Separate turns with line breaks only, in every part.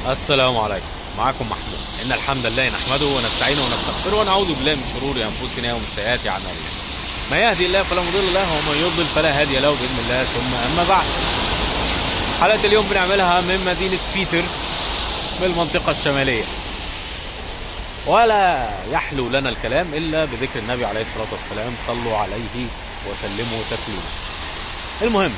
السلام عليكم معكم محمود إن الحمد لله نحمده ونستعينه ونستغفره ونعوذ بالله من شرور أنفسنا ومن سيئات أعمالنا ما يهدي الله فلا مضل له ومن يضلل فلا هادي له بإذن الله ثم أما بعد حلقة اليوم بنعملها من مدينة بيتر بالمنطقة الشمالية ولا يحلو لنا الكلام إلا بذكر النبي عليه الصلاة والسلام صلوا عليه وسلموا تسليما المهم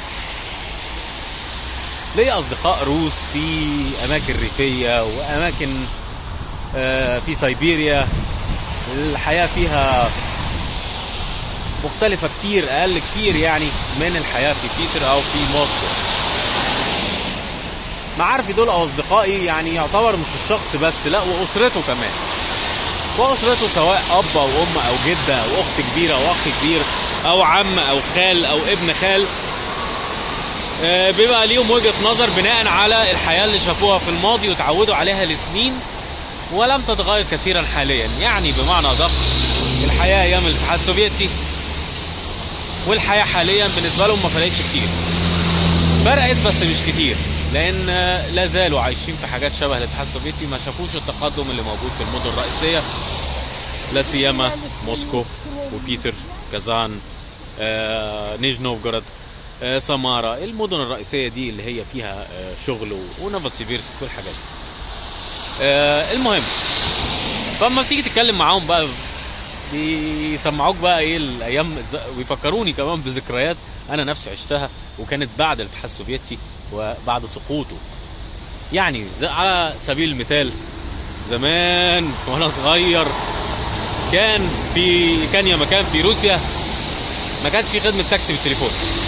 ليا أصدقاء روس في أماكن ريفية وأماكن آه، في سيبيريا الحياة فيها مختلفة كتير أقل كتير يعني من الحياة في بيتر أو في موسكو معارفي دول أو أصدقائي يعني يعتبر مش الشخص بس لا وأسرته كمان وأسرته سواء أب أو أم أو جدة أو أخت كبيرة أو أخ كبير أو عم أو خال أو ابن خال آه، بيبقى ليهم وجهة نظر بناء على الحياة اللي شافوها في الماضي وتعودوا عليها لسنين ولم تتغير كثيرا حاليا يعني بمعنى دق الحياة أيام الاتحاد السوفيتي والحياة حاليا بالنسبة لهم ما فرقتش كتير فرقت بس مش كتير لأن آه، لا زالوا عايشين في حاجات شبه الاتحاد السوفيتي ما شافوش التقدم اللي موجود في المدن الرئيسية لا سيما موسكو وبيتر كازان آه، نيجي نوفجورود آه، سمارا المدن الرئيسيه دي اللي هي فيها آه، شغل و- ونوفوسيبيرسك والحاجات دي آه، المهم فلما بتيجي تتكلم معاهم بقى بيسمعوك بقى ايه الايام الز- ويفكروني كمان بذكريات انا نفسي عشتها وكانت بعد الاتحاد السوفيتي وبعد سقوطه يعني ز- على سبيل المثال زمان وانا صغير كان في كان يا مكان في روسيا ما كانش في خدمه تاكسي بالتليفون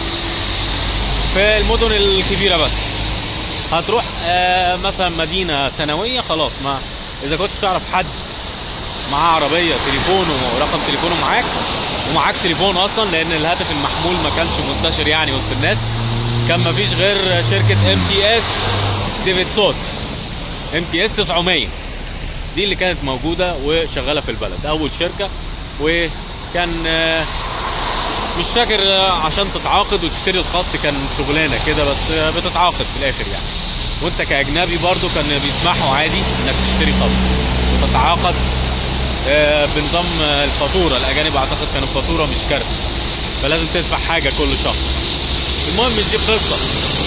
في المدن الكبيره بس هتروح آه، مثلا مدينه ثانويه خلاص ما اذا كنتش تعرف حد معاه عربيه تليفونه ورقم تليفونه معاك ومعاك تليفون اصلا لان الهاتف المحمول ما كانش منتشر يعني وسط الناس كان ما فيش غير شركه ام تي اس ديفيد صوت ام تي اس 900 دي اللي كانت موجوده وشغاله في البلد اول شركه وكان آه، مش فاكر آه، عشان تتعاقد وتشتري الخط كان شغلانه كده بس آه، بتتعاقد في الاخر يعني وانت كاجنبي برضو كان بيسمحوا عادي انك تشتري خط وتتعاقد آه، بنظام آه، الفاتوره الاجانب اعتقد كانوا فاتوره مش كارت فلازم تدفع حاجه كل شهر المهم مش دي قصه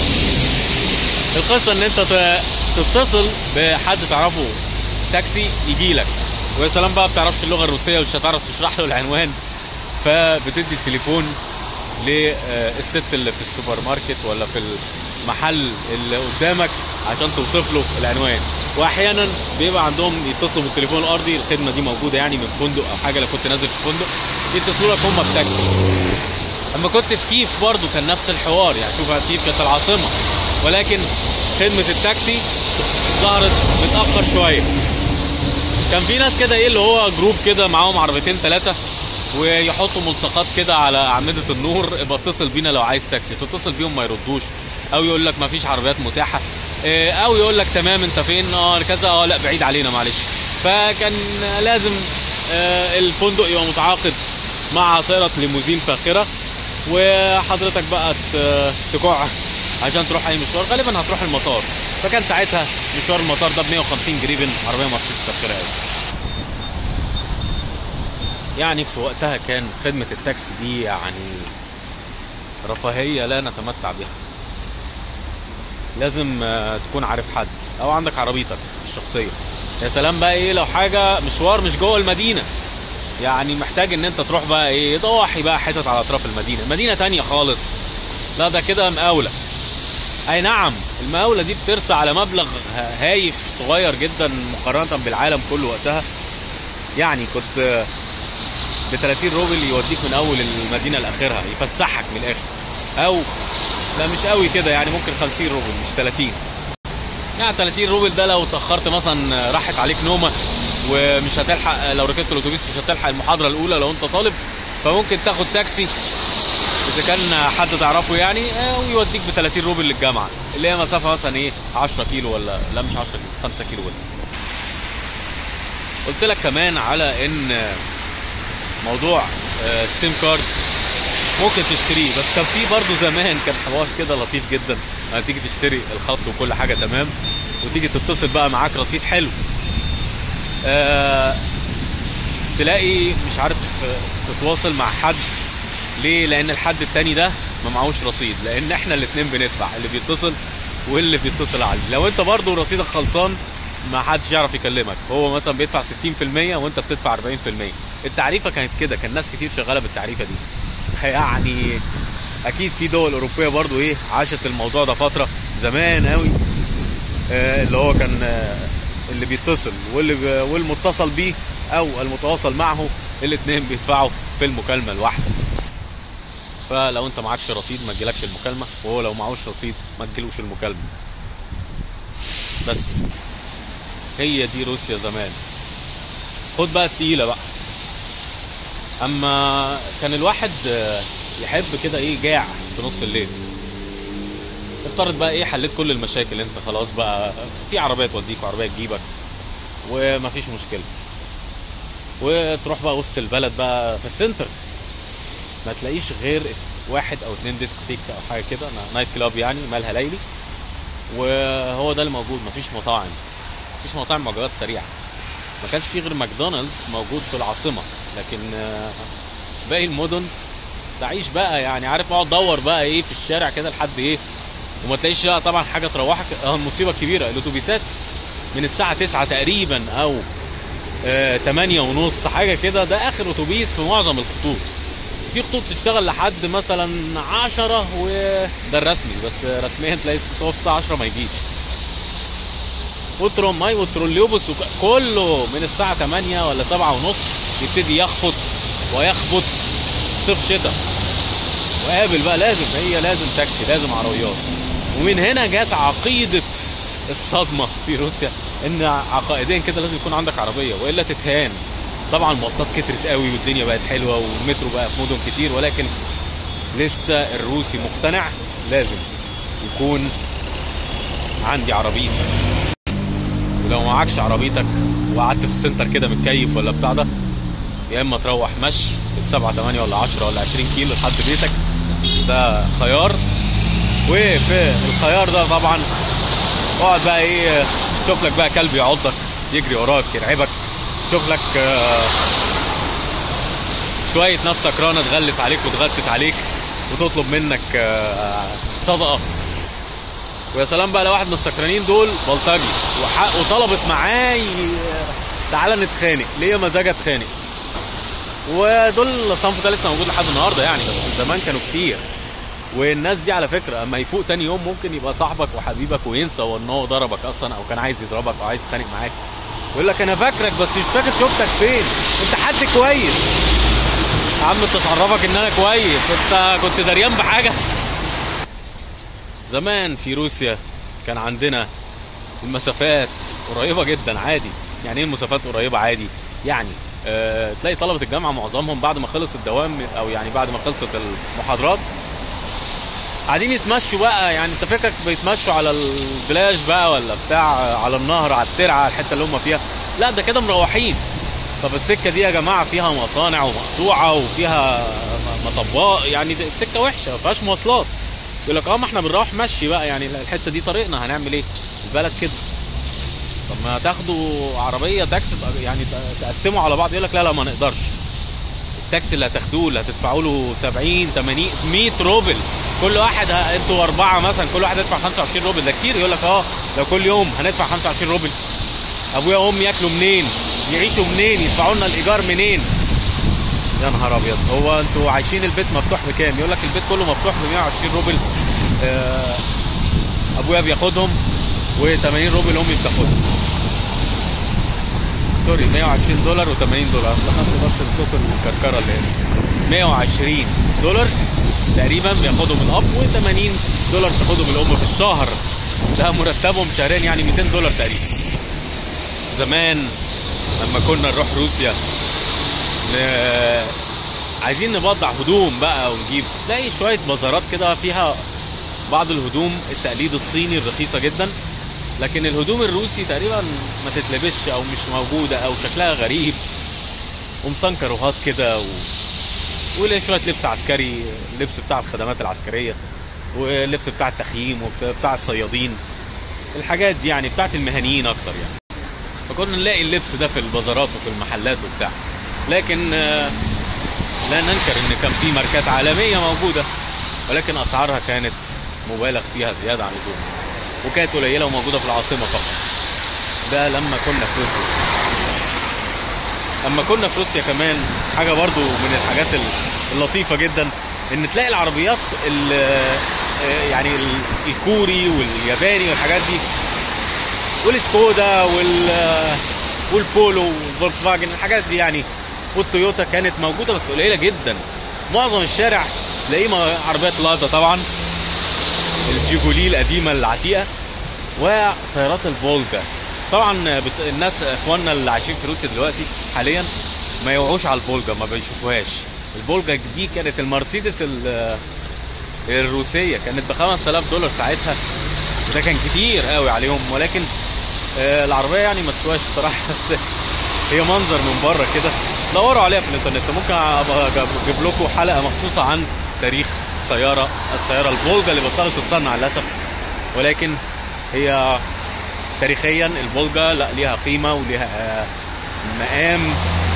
القصه ان انت ت- تتصل بحد تعرفه تاكسي يجي لك ويا سلام بقى بتعرفش اللغه الروسيه ومش هتعرف تشرح له العنوان فبتدي التليفون للست اللي في السوبر ماركت ولا في المحل اللي قدامك عشان توصف له العنوان واحيانا بيبقى عندهم يتصلوا بالتليفون الارضي الخدمه دي موجوده يعني من فندق او حاجه لو كنت نازل في فندق يتصلوا لك هم بتاكسي اما كنت في كيف برضو كان نفس الحوار يعني شوف كيف كانت العاصمه ولكن خدمه التاكسي ظهرت متاخر شويه كان في ناس كده ايه اللي هو جروب كده معاهم عربيتين ثلاثه ويحطوا ملصقات كده على اعمده النور ابقى اتصل بينا لو عايز تاكسي تتصل بيهم ما يردوش او يقول لك ما فيش عربيات متاحه إيه، او يقول لك تمام انت فين اه كذا اه لا بعيد علينا معلش فكان لازم آه، الفندق يبقى متعاقد مع سيارة ليموزين فاخرة وحضرتك بقى ت- تكع عشان تروح اي مشوار غالبا هتروح المطار فكان ساعتها مشوار المطار ده ب 150 جريفن عربيه مرسيدس فاخره قوي يعني في وقتها كان خدمة التاكسي دي يعني رفاهية لا نتمتع بها لازم آه، تكون عارف حد او عندك عربيتك الشخصية يا سلام بقى ايه لو حاجة مشوار مش جوه المدينة يعني محتاج ان انت تروح بقى ايه ضواحي بقى حتت على اطراف المدينة مدينة تانية خالص لا ده كده مقاولة اي نعم المقاولة دي بترسى على مبلغ ه- هايف صغير جدا مقارنة بالعالم كله وقتها يعني كنت آه، ب 30 روبل يوديك من اول المدينه لاخرها يفسحك من الاخر او لا مش قوي كده يعني ممكن 50 روبل مش 30 يعني 30 روبل ده لو اتاخرت مثلا راحت عليك نومه ومش هتلحق لو ركبت الاتوبيس مش هتلحق المحاضره الاولى لو انت طالب فممكن تاخد تاكسي اذا كان حد تعرفه يعني آه، ويوديك ب 30 روبل للجامعه اللي هي مسافه مثلا ايه 10 كيلو ولا لا مش 10 كيلو 5 كيلو بس قلت لك كمان على ان موضوع آه، السيم كارد ممكن تشتريه بس كان في برضه زمان كان حوار كده لطيف جدا لما تيجي تشتري الخط وكل حاجه تمام وتيجي تتصل بقى معاك رصيد حلو آه تلاقي مش عارف تتواصل مع حد ليه لان الحد التاني ده ما معهوش رصيد لان احنا الاتنين بندفع اللي بيتصل واللي بيتصل عليه لو انت برضه رصيدك خلصان ما حدش يعرف يكلمك هو مثلا بيدفع 60% وانت بتدفع 40% التعريفه كانت كده كان ناس كتير شغاله بالتعريفه دي يعني اكيد في دول اوروبيه برضو ايه عاشت الموضوع ده فتره زمان قوي آه اللي هو كان آه اللي بيتصل واللي بي والمتصل بيه او المتواصل معه الاثنين بيدفعوا في المكالمه الواحده فلو انت معكش رصيد ما تجيلكش المكالمه وهو لو معهوش رصيد ما تجيلوش المكالمه بس هي دي روسيا زمان خد بقى التقيله بقى اما كان الواحد يحب كده ايه جاع في نص الليل افترض بقى ايه حليت كل المشاكل انت خلاص بقى في عربيه توديك وعربيه تجيبك ومفيش مشكله وتروح بقى وسط البلد بقى في السنتر ما تلاقيش غير واحد او اتنين ديسكوتيك او حاجه كده نايت كلاب يعني مالها ليلي وهو ده اللي موجود مفيش مطاعم مفيش مطاعم وجبات سريعه ما كانش في غير ماكدونالدز موجود في العاصمه لكن باقي المدن تعيش بقى يعني عارف اقعد دور بقى ايه في الشارع كده لحد ايه وما تلاقيش طبعا حاجه تروحك اه المصيبه الكبيره الاتوبيسات من الساعه 9 تقريبا او آه 8 ونص حاجه كده ده اخر اتوبيس في معظم الخطوط في خطوط تشتغل لحد مثلا 10 وده الرسمي بس رسميا تلاقي في الساعه 10 ما يجيش والتراماي والتروليوبوس كله من الساعة 8 ولا 7 ونص يبتدي يخفض ويخبط صيف شتاء وقابل بقى لازم هي لازم تاكسي لازم عربيات ومن هنا جت عقيدة الصدمة في روسيا ان عقائديا كده لازم يكون عندك عربية والا تتهان طبعا المواصلات كترت قوي والدنيا بقت حلوة والمترو بقى في مدن كتير ولكن لسه الروسي مقتنع لازم يكون عندي عربيتي ولو معكش عربيتك وقعدت في السنتر كده متكيف ولا بتاع ده يا اما تروح مشي السبعة 8 ولا 10 ولا 20 كيلو لحد بيتك ده خيار وفي الخيار ده طبعا اقعد بقى ايه شوف لك بقى كلب يعضك يجري وراك يرعبك شوف لك شوية ناس سكرانة تغلس عليك وتغتت عليك وتطلب منك صدقة ويا سلام بقى لو واحد من السكرانين دول بلطجي وطلبت معاه تعالى نتخانق ليه مزاج اتخانق ودول الصنف ده لسه موجود لحد النهارده يعني بس زمان كانوا كتير والناس دي على فكره اما يفوق تاني يوم ممكن يبقى صاحبك وحبيبك وينسى ان هو ضربك اصلا او كان عايز يضربك او عايز يتخانق معاك ويقول لك انا فاكرك بس مش فاكر شفتك فين انت حد كويس يا عم انت تعرفك ان انا كويس انت كنت دريان بحاجه زمان في روسيا كان عندنا المسافات قريبة جدا عادي يعني ايه المسافات قريبة عادي يعني اه تلاقي طلبة الجامعة معظمهم بعد ما خلص الدوام او يعني بعد ما خلصت المحاضرات قاعدين يتمشوا بقى يعني انت فكرك بيتمشوا على البلاج بقى ولا بتاع على النهر على الترعة الحتة اللي هم فيها لا ده كده مروحين طب السكة دي يا جماعة فيها مصانع ومقطوعة وفيها مطبات يعني السكة وحشة ما فيهاش مواصلات يقول لك اه ما احنا بنروح مشي بقى يعني الحته دي طريقنا هنعمل ايه؟ البلد كده طب ما تاخدوا عربيه تاكسي يعني تقسموا على بعض يقول لك لا لا ما نقدرش التاكسي اللي هتاخدوه اللي هتدفعوا له 70 80 100 روبل كل واحد ه... انتوا اربعه مثلا كل واحد يدفع 25 روبل ده كتير يقول لك اه لو كل يوم هندفع 25 روبل ابويا وامي ياكلوا منين؟ يعيشوا منين؟ يدفعوا لنا الايجار منين؟ يا نهار ابيض هو انتوا عايشين البيت مفتوح بكام يقول لك البيت كله مفتوح ب 120 روبل آه ابويا بياخدهم و80 روبل امي بتاخدهم سوري 120 دولار و80 دولار افتكرت بس الصوت الكركره اللي هنا 120 دولار تقريبا بياخدهم الاب و80 دولار تاخدهم الام في الشهر ده مرتبهم شهرين يعني 200 دولار تقريبا زمان لما كنا نروح روسيا ن- عايزين نبضع هدوم بقى ونجيب تلاقي شوية بازارات كده فيها بعض الهدوم التقليد الصيني الرخيصة جدا لكن الهدوم الروسي تقريبا ما تتلبسش او مش موجودة او شكلها غريب ومسنكروهات كده و... وشويه لبس عسكري اللبس بتاع الخدمات العسكريه واللبس بتاع التخييم وبتاع الصيادين الحاجات دي يعني بتاعت المهنيين اكتر يعني فكنا نلاقي اللبس ده في البازارات وفي المحلات وبتاع لكن آه، لا ننكر ان كان في ماركات عالميه موجوده ولكن اسعارها كانت مبالغ فيها زياده عن اللزوم وكانت قليله وموجوده في العاصمه فقط ده لما كنا في روسيا اما كنا في روسيا كمان حاجه برضو من الحاجات اللطيفه جدا ان تلاقي العربيات ال- يعني ال- الكوري والياباني والحاجات دي والسكودا وال والبولو والفولكس فاجن الحاجات دي يعني والتويوتا كانت موجوده بس قليله جدا معظم الشارع تلاقيه م- عربيات لادا طبعا الجيجولي القديمه العتيقه وسيارات الفولجا طبعا بت... الناس اخواننا اللي عايشين في روسيا دلوقتي حاليا ما يوعوش على الفولجا ما بيشوفوهاش الفولجا دي كانت المرسيدس ال- الروسيه كانت ب 5000 دولار ساعتها وده كان كتير قوي عليهم ولكن آه، العربيه يعني ما تسواش الصراحه بس هي منظر من بره كده دوروا عليها في الانترنت ممكن ابقى اجيب لكم حلقه مخصوصه عن تاريخ سياره السياره الفولجا اللي بطلت تتصنع للاسف ولكن هي تاريخيا الفولجا لا ليها قيمه وليها آه، مقام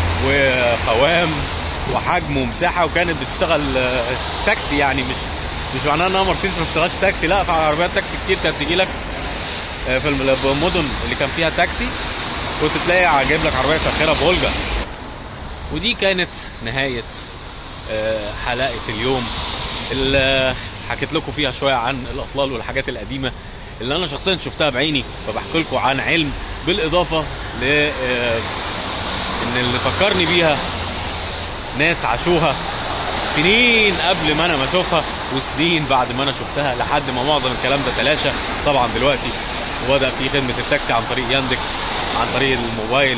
وقوام وحجم ومساحه وكانت بتشتغل آه، تاكسي يعني مش مش معناه انها مرسيدس ما بتشتغلش تاكسي لا في عربيات تاكسي كتير كانت تجي لك آه، في المدن اللي كان فيها تاكسي كنت تلاقي جايب لك عربيه فاخره فولجا ودي كانت نهايه آه، حلقه اليوم اللي حكيت لكم فيها شويه عن الاطلال والحاجات القديمه اللي انا شخصيا شفتها بعيني فبحكي لكم عن علم بالاضافه ل آه، ان اللي فكرني بيها ناس عاشوها سنين قبل ما انا ما اشوفها وسنين بعد ما انا شفتها لحد ما معظم الكلام ده تلاشى طبعا دلوقتي وبدا في خدمه التاكسي عن طريق ياندكس عن طريق الموبايل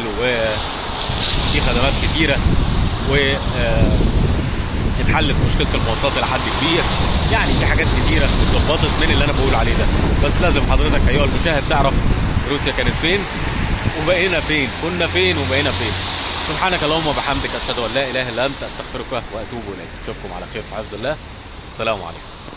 وفي خدمات كتيره و آه، اتحلت مشكله المواصلات الى حد كبير يعني في حاجات كتيره اتظبطت من اللي انا بقول عليه ده بس لازم حضرتك ايها المشاهد تعرف روسيا كانت فين وبقينا فين كنا فين وبقينا فين سبحانك اللهم وبحمدك اشهد ان لا اله الا انت استغفرك واتوب اليك اشوفكم على خير في حفظ الله السلام عليكم